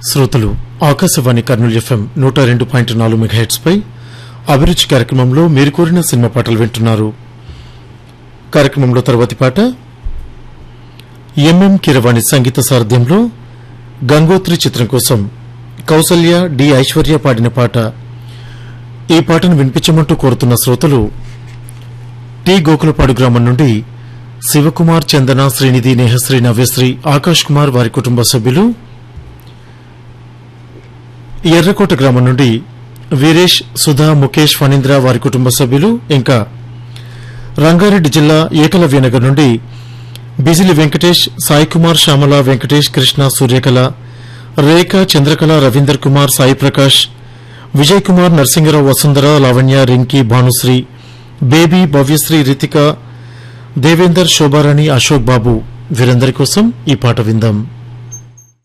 శ్రోతలు ఆకాశవాణి కర్నూలు ఎఫ్ఎం నూట రెండు పాయింట్ నాలుగు మెగాహెట్స్ పై అభిరుచి కార్యక్రమంలో మీరు కోరిన సినిమా పాటలు వింటున్నారు కార్యక్రమంలో తర్వాతి పాట ఎంఎం కిరవాణి సంగీత సారథ్యంలో గంగోత్రి చిత్రం కోసం కౌసల్య డి ఐశ్వర్య పాడిన పాట ఈ పాటను వినిపించమంటూ కోరుతున్న శ్రోతలు టి గోకులపాడు గ్రామం నుండి శివకుమార్ చందన శ్రీనిధి నేహశ్రీ నవ్యశ్రీ ఆకాష్ కుమార్ వారి కుటుంబ సభ్యులు ఎర్రకోట గ్రామం నుండి వీరేష్ సుధా ముఖేష్ ఫణీంద్ర వారి కుటుంబ సభ్యులు ఇంకా రంగారెడ్డి జిల్లా ఏకలవ్యనగర్ నుండి బిజిలి వెంకటేష్ సాయి కుమార్ శ్యామల వెంకటేష్ కృష్ణ సూర్యకళ రేఖ చంద్రకళ రవీందర్ కుమార్ సాయి ప్రకాష్ విజయ్ కుమార్ నరసింగరావు వసుంధర లావణ్య రింకీ భానుశ్రీ బేబీ భవ్యశ్రీ రితిక దేవేందర్ శోభారాణి అశోక్ బాబు వీరందరి కోసం ఈ పాట విందాం